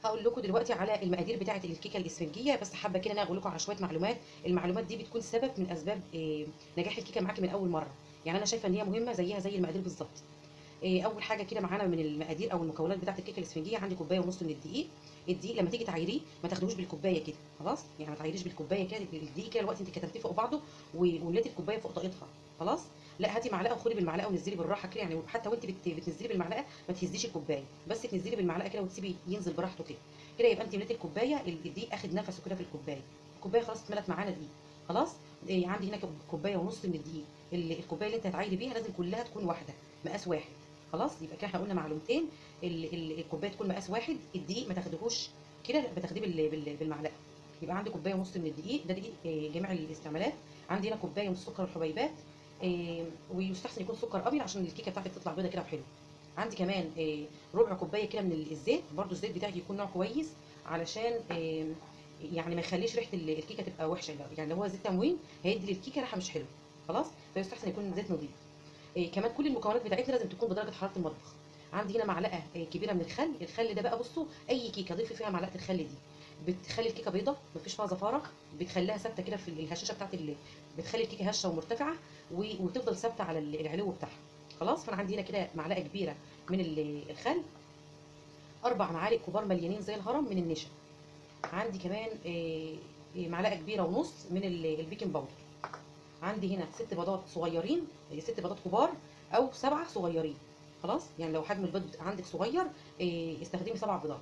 هقول لكم دلوقتي على المقادير بتاعه الكيكه الاسفنجيه بس حابه كده انا اقول لكم على شويه معلومات المعلومات دي بتكون سبب من اسباب آه، نجاح الكيكه معاكي من اول مره يعني انا شايفه ان هي مهمه زيها زي المقادير بالظبط آه، اول حاجه كده معانا من المقادير او المكونات بتاعه الكيكه الاسفنجيه عندي كوبايه ونص من الدقيق الدقيق لما تيجي تعايريه ما تاخدوش بالكوبايه كده خلاص يعني ما تعايريش بالكوبايه كده الدقيق كده الوقت انت كتمتيه فوق بعضه و- ومليتي الكوبايه فوق طاقتها خلاص لا هاتي معلقه وخدي بالمعلقه ونزلي بالراحه كده يعني حتى وانت بت- بتنزلي بالمعلقه ما تهزيش الكوبايه بس تنزلي بالمعلقه كده وتسيبي ينزل براحته كده كده يبقى انت مليتي الكوبايه الدقيق اخد نفسه كده في الكوبايه الكوبايه خلاص اتملت معانا دقيق خلاص إيه عندي هنا كوبايه ونص من الدقيق ال- الكوبايه اللي انت هتعايري بيها لازم كلها تكون واحده مقاس واحد خلاص يبقى كده احنا قلنا معلومتين ال- ال- الكوبايه تكون مقاس واحد الدقيق ما تاخدهوش كده بتاخديه بال- بال- بالمعلقه يبقى عندي كوبايه ونص من الدقيق ده دقيق آه، جميع الاستعمالات عندي هنا كوبايه من السكر والحبيبات آه، ويستحسن يكون سكر ابيض عشان الكيكه بتاعتك تطلع بيضه كده وحلوه عندي كمان آه، ربع كوبايه كده من الزيت برده الزيت بتاعك يكون نوع كويس علشان آه، يعني ما يخليش ريحه ال- الكيكه تبقى وحشه يعني لو هو زيت تموين هيدي للكيكه ريحه مش حلوه خلاص فيستحسن يكون زيت نظيف آه، كمان كل المكونات بتاعتنا لازم تكون بدرجه حراره المطبخ عندي هنا معلقه آه، كبيره من الخل الخل ده بقى بصوا اي كيكه ضيفي فيها معلقه الخل دي بتخلي الكيكه بيضه مفيش فيها زفاره بتخليها ثابته كده في الهشاشه بتاعت ال... بتخلي الكيكه هشه ومرتفعه و... وتفضل ثابته على ال- العلو بتاعها خلاص فانا عندي هنا كده معلقه كبيره من ال- الخل اربع معالق كبار مليانين زي الهرم من النشا عندي كمان آه، آه، معلقه كبيره ونص من ال- البيكنج باودر عندي هنا ست بيضات صغيرين آه، ست بيضات كبار او سبعه صغيرين خلاص يعني لو حجم البيض عندك صغير آه، استخدمي سبع بيضات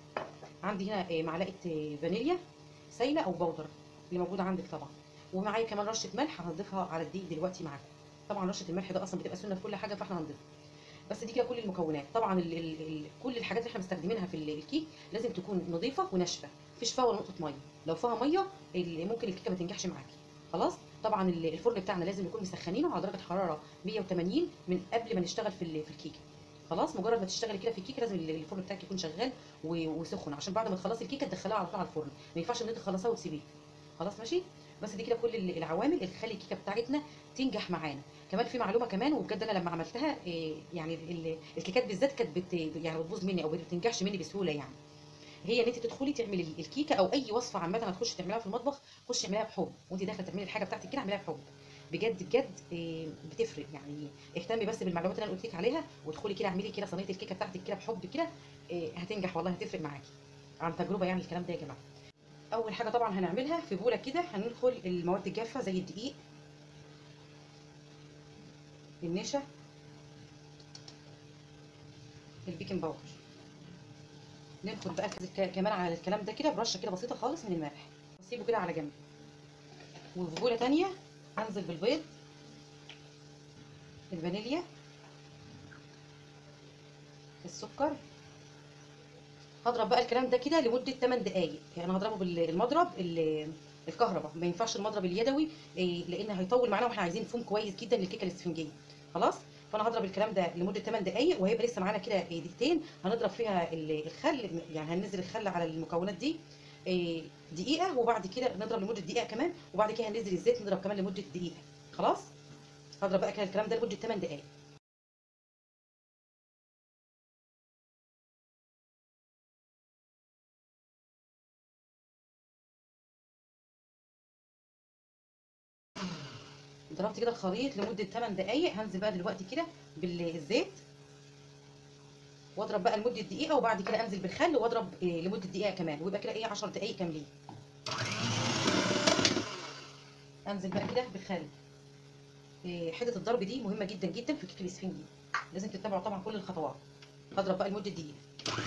عندي هنا آه، معلقه آه، فانيليا سايله او بودر اللي موجوده عندك طبعا ومعايا كمان رشه ملح هنضيفها على الدقيق دلوقتي معاكم طبعا رشه الملح ده اصلا بتبقى سنه في كل حاجه فاحنا هنضيفها بس دي كده كل المكونات طبعا ال ال ال كل الحاجات اللي احنا مستخدمينها في ال- الكيك لازم تكون نظيفه وناشفه مفيش فيها ولا نقطه ميه لو فيها ميه ال- ممكن الكيكه ما تنجحش معاكي خلاص طبعا ال- الفرن بتاعنا لازم نكون مسخنينه على درجه حراره 180 من قبل ما نشتغل في ال- في الكيكه خلاص مجرد ما تشتغلي كده في الكيكه لازم ال- الفرن بتاعك يكون شغال و- وسخن عشان بعد ما تخلصي الكيكه تدخليها على طول على الفرن ما ينفعش ان انت تخلصيها وتسيبيها خلاص ماشي بس دي كده كل ال- العوامل اللي تخلي الكيكه بتاعتنا تنجح معانا كمان في معلومه كمان وبجد انا لما عملتها إيه، يعني ال- الكيكات بالذات كانت بت يعني بتبوظ مني او ما بتنجحش مني بسهوله يعني هي ان انت تدخلي تعملي الكيكه او اي وصفه عامه هتخشي تعمليها في المطبخ خشي اعمليها بحب وانت داخله تعملي الحاجه بتاعتك كده اعمليها بحب بجد بجد إيه، بتفرق يعني اهتمي بس بالمعلومات اللي انا قلت لك عليها وادخلي كده اعملي كده صينيه الكيكه بتاعتك كده بحب كده إيه، هتنجح والله هتفرق معاكي عن تجربه يعني الكلام ده يا جماعه اول حاجه طبعا هنعملها في بوله كده هندخل المواد الجافه زي الدقيق النشا البيكنج باودر ندخل بقى كده كمان على الكلام ده كده برشه كده بسيطه خالص من الملح واسيبه كده على جنب وفي بوله تانية هنزل بالبيض الفانيليا السكر هضرب بقى الكلام ده كده لمده 8 دقائق يعني هضربه بالمضرب ال- الكهرباء ما ينفعش المضرب اليدوي إيه، لان هيطول معانا واحنا عايزين فوم كويس جدا للكيكه الاسفنجيه خلاص فانا هضرب الكلام ده لمده 8 دقائق وهيبقى لسه معانا كده إيه، دقيقتين هنضرب فيها ال- الخل يعني هننزل الخل على المكونات دي إيه، دقيقه وبعد كده نضرب لمده دقيقه كمان وبعد كده هننزل الزيت نضرب كمان لمده دقيقه خلاص هضرب بقى كده الكلام ده لمده 8 دقائق ضربت كده الخليط لمده 8 دقائق هنزل بقى دلوقتي كده بالزيت واضرب بقى لمده دقيقه وبعد كده انزل بالخل واضرب إيه لمده دقيقه كمان ويبقى كده ايه 10 دقائق كاملين انزل بقى كده بالخل إيه حته الضرب دي مهمه جدا جدا في الكيك الاسفنجي لازم تتبعوا طبعا كل الخطوات هضرب بقى لمده دقيقه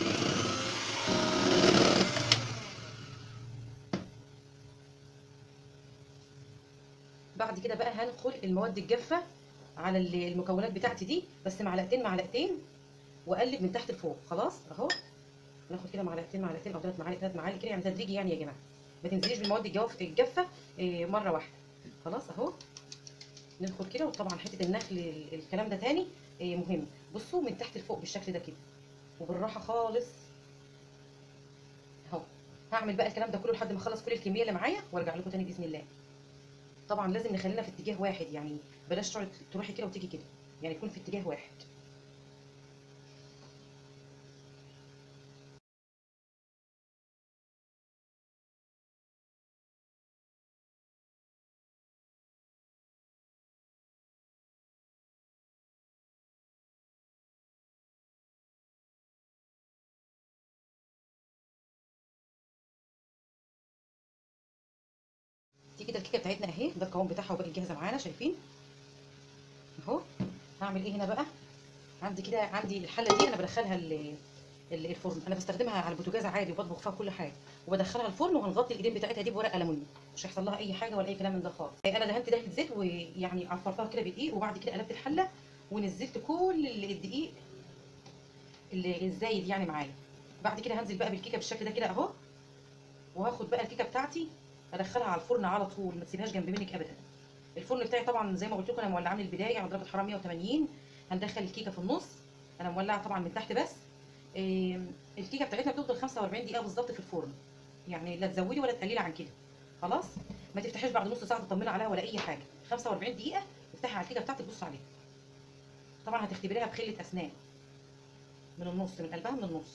بعد كده بقى هندخل المواد الجافه على ال- المكونات بتاعتي دي بس معلقتين معلقتين واقلب من تحت لفوق خلاص اهو ناخد كده معلقتين معلقتين او ثلاث معالق ثلاث معالق كده يعني تدريجي يعني يا جماعه ما تنزليش بالمواد الجاف الجافه إيه، مره واحده خلاص اهو ندخل كده وطبعا حته النخل ال- الكلام ده تاني إيه، مهم بصوا من تحت لفوق بالشكل ده كده وبالراحه خالص اهو هعمل بقى الكلام ده كله لحد ما اخلص كل الكميه اللي معايا وارجع لكم تاني باذن الله طبعا لازم نخلينا في اتجاه واحد يعني بلاش تقعد تروحي كده وتيجي كده يعني يكون في اتجاه واحد دي كده الكيكه بتاعتنا اهي ده القوام بتاعها وباقي جاهزه معانا شايفين اهو هعمل ايه هنا بقى عندي كده عندي الحله دي انا بدخلها ال- ال- الفرن انا بستخدمها على البوتاجاز عادي وبطبخ فيها كل حاجه وبدخلها الفرن وهنغطي الايدين بتاعتها دي بورق المونيوم مش هيحصل لها اي حاجه ولا اي كلام من ده خالص انا دهنت دهنه زيت ويعني عفرتها كده بدقيق وبعد كده قلبت الحله ونزلت كل ال- الدقيق اللي الزايد يعني معايا بعد كده هنزل بقى بالكيكه بالشكل ده كده اهو وهاخد بقى الكيكه بتاعتي ادخلها على الفرن على طول ما تسيبهاش جنب منك ابدا الفرن بتاعي طبعا زي ما قلت لكم انا مولعاه من البدايه على درجه حراره 180 هندخل الكيكه في النص انا مولعه طبعا من تحت بس إيه الكيكه بتاعتنا بتفضل 45 دقيقه بالظبط في الفرن يعني لا تزودي ولا تقللي عن كده خلاص ما تفتحيش بعد نص ساعه تطمني عليها ولا اي حاجه 45 دقيقه افتحي على الكيكه بتاعتك بص عليها طبعا هتختبريها بخله اسنان من النص من قلبها من النص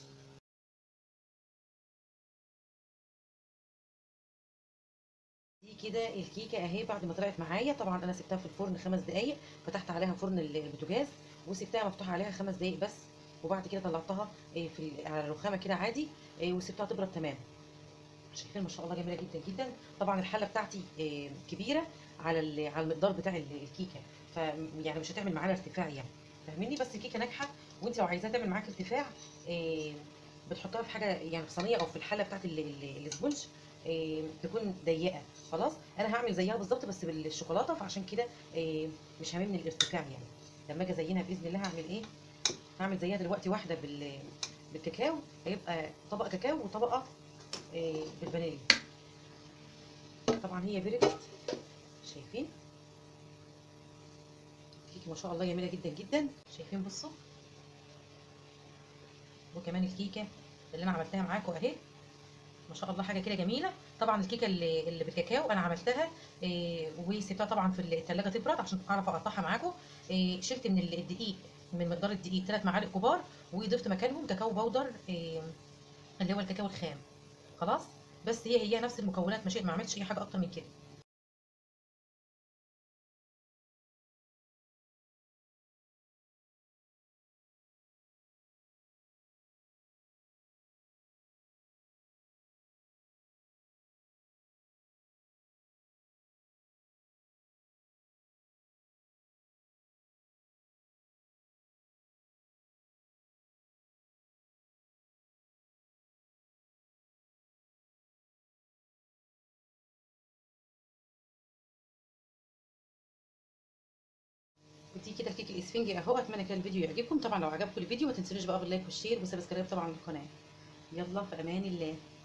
دي كده الكيكه اهي بعد ما طلعت معايا طبعا انا سبتها في الفرن خمس دقايق فتحت عليها فرن ال- البوتاجاز وسبتها مفتوحه عليها خمس دقايق بس وبعد كده طلعتها إيه، في ال- على الرخامه كده عادي إيه، وسبتها تبرد تمام شايفين ما شاء الله جميله جدا جدا طبعا الحله بتاعتي إيه، كبيره على ال- على المقدار بتاع ال- الكيكه ف يعني مش هتعمل معانا ارتفاع يعني فاهميني بس الكيكه ناجحه وانت لو عايزاها تعمل معاك ارتفاع إيه، بتحطها في حاجه يعني في صينيه او في الحله بتاعت ال- ال- الاسبونج إيه، تكون ضيقه خلاص انا هعمل زيها بالظبط بس بالشوكولاته فعشان كده إيه، مش هاممني الارتفاع يعني لما اجي ازينها باذن الله هعمل ايه هعمل زيها دلوقتي واحده بال بالكاكاو هيبقى طبق كاكاو وطبقه إيه، بالفانيليا طبعا هي بردت شايفين الكيكه ما شاء الله جميله جدا جدا شايفين بصوا وكمان الكيكه اللي انا عملتها معاكم اهي ما شاء الله حاجه كده جميله طبعا الكيكه اللي, اللي بالكاكاو انا عملتها إيه وسبتها طبعا في الثلاجه تبرد عشان اعرف اقطعها معاكم إيه شلت من الدقيق من مقدار الدقيق ثلاث معالق كبار وضفت مكانهم كاكاو باودر إيه اللي هو الكاكاو الخام خلاص بس هي هي نفس المكونات مش ما عملتش اي حاجه اكتر من كده ودي كده الكيك الاسفنجي اهو اتمنى كده الفيديو يعجبكم طبعا لو عجبكم الفيديو ما تنسونيش بقى باللايك والشير والسبسكرايب طبعا للقناه يلا في امان الله